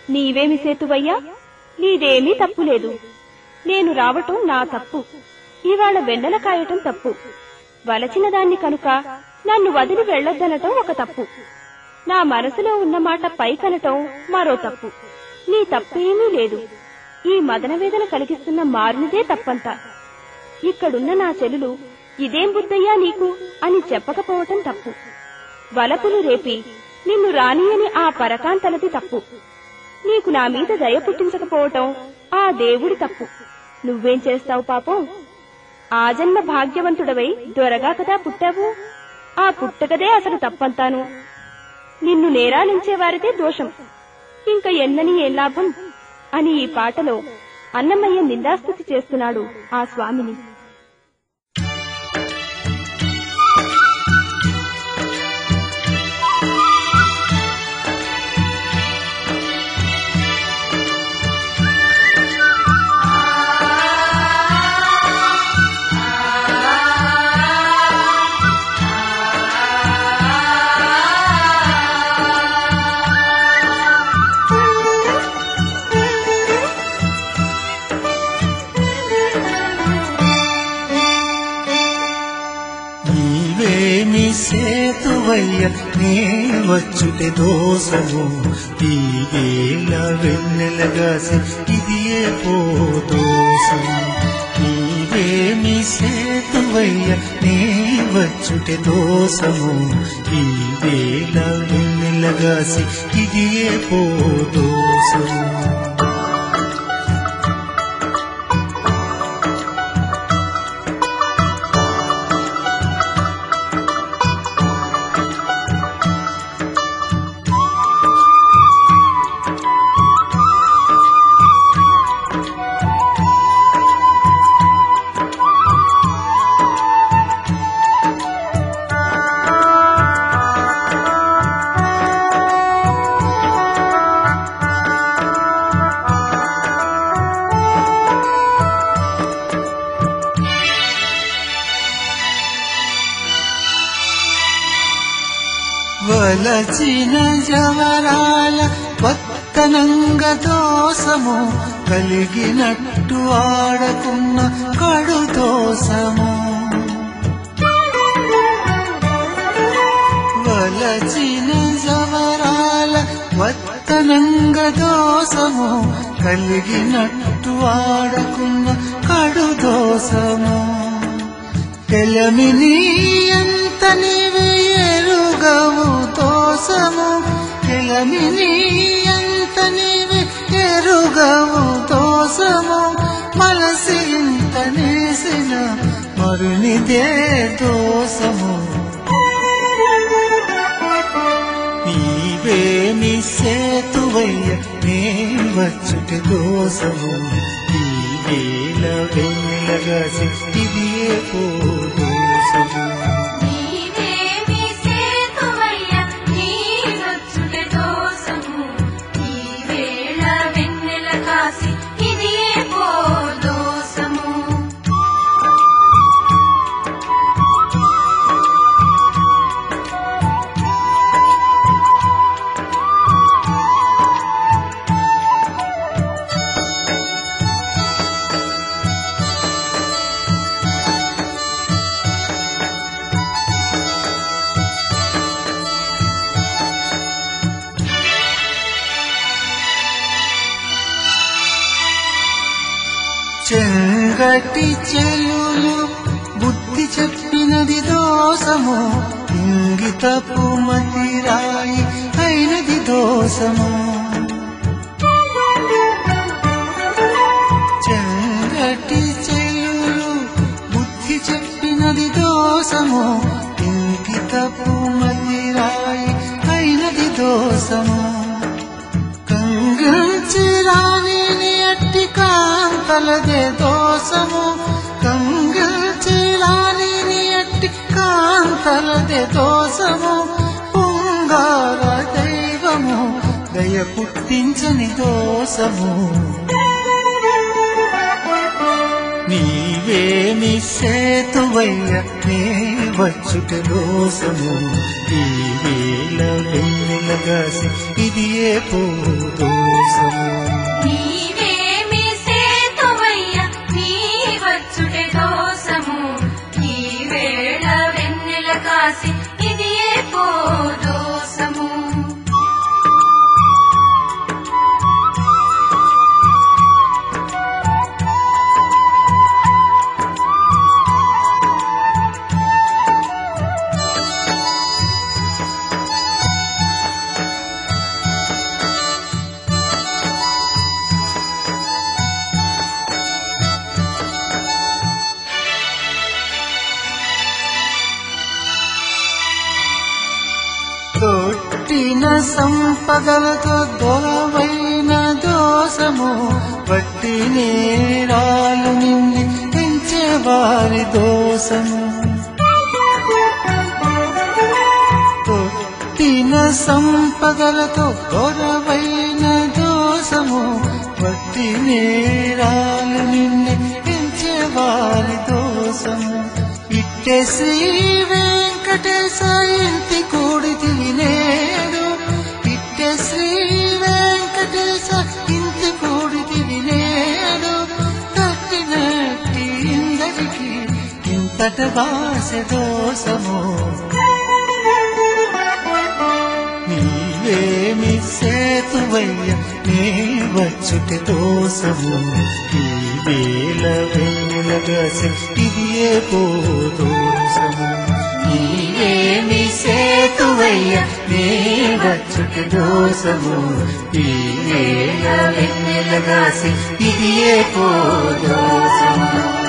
నీవేమి సేతువయ్యా నీదేమీ తప్పు లేదు నేను రావటం నా తప్పు ఇవాళ వెన్నెల కాయటం తప్పు వలచిన దాన్ని కనుక నన్ను వదిలి వెళ్ళొద్దనటం ఒక తప్పు నా మనసులో ఉన్న మాట పైకనటం మరో తప్పు నీ తప్పేమీ లేదు ఈ మదన వేదన కలిగిస్తున్న మారునిదే తప్పంతా ఇక్కడున్న నా చెలులు ఇదేం బుద్ధయ్యా నీకు అని చెప్పకపోవటం తప్పు వలపులు రేపి నిన్ను రానియని ఆ పరకాంతలది తప్పు నీకు నా మీద దయ పుట్టించకపోవటం ఆ దేవుడి తప్పు నువ్వేం చేస్తావు పాపం ఆ జన్మ భాగ్యవంతుడవై దొరగా కదా పుట్టావు ఆ పుట్టకదే అసలు తప్పంతాను నిన్ను నేరాలించే వారిదే దోషం ఇంక ఎన్నని ఏం లాభం అని ఈ పాటలో అన్నమయ్య నిందాస్తుతి చేస్తున్నాడు ఆ స్వామిని నీవేమి సేతువయ్య నే వచ్చుటే దోసము ఈ వేళ వెన్నెలగాసి ఇది ఏ పోదోసము నీవేమి సేతువయ్య నే వచ్చుటే దోసము ఈ వేళ వెన్నెలగాసి ఇది ఏ పోదోసము వలచిన జవరాల పత్తనంగ దోసము కలిగినట్టు ఆడకున్న కడు దోసము వలచిన జవరాల వత్తనంగ దోసము కలిగినట్టు ఆడకున్న కడు దోసము తెలమిని ఎంత నీవే ఎరుగవు దోసము తెలమిని ఎంత నీవే ఎరుగవు దోసము మనసి ఇంత నేసిన మరునిదే దోసము నీవేమి సేతువయ్య నే వచ్చుటి దోసము ఈ వేళ వెన్నెలగాసి ఇది ఏ పోదోసము నీవేమి సేతువయ్య నీ వచ్చుటే దోసము ఈ వేళ వెన్నెల కాసి ఇది ఏ దోసము చెంగటి చెలులు బుద్ధి చెప్పినది దోసము ఇంగితపు మతిరాయి అయినది దోసము చెంగటి చెలులు బుద్ధి చెప్పినది దోసము ఇంగితపు మతిరాయి అయినది దోసము కంగించి రాని అట్టి కాంతలదే దోసము కంగించి రాని అట్టి కాంతలదే దోసము పొంగార దైవము దయ పుట్టించని దోసము నీవేమి సేతువయ్య నే వచ్చుట దోసము ఈ వేళ వెన్నెలగాసి ఇది ఏ పోదో దోషము నీవేమి సేతువయ్య నీ వచ్చుటే దోసము ఈ వేళ వెన్నెల కాసి ఇది ఏ పో దోసము తొట్టిన సంపదలతో దొరవైన దోషము వట్టి నేరాలు నిండి పెంచే వారి దోషము తొట్టిన సంపదలతో దొరవైన దోషము వట్టి నేరాలు నిండి పెంచే వారి దోషము ఇట్టే శ్రీ వెంకటేశ ఇంటి కూడి తినేడు ఇట్టే శ్రీ వెంకటేశ ఇంటి కూడి తినేడు తట్టినట్టి ఇందరికి ఇంతట భాష దోషము నీవేమి సేతువయ్య నే వచ్చుట దోషము ఈ వేల వెన్నెలగాస ఇది ఏ పో దోషము నీవేమి సేతువయ్య నే వచ్చుట దోషము ఈ వేల వెన్నెలగాసి ఇది ఏ పో దోషము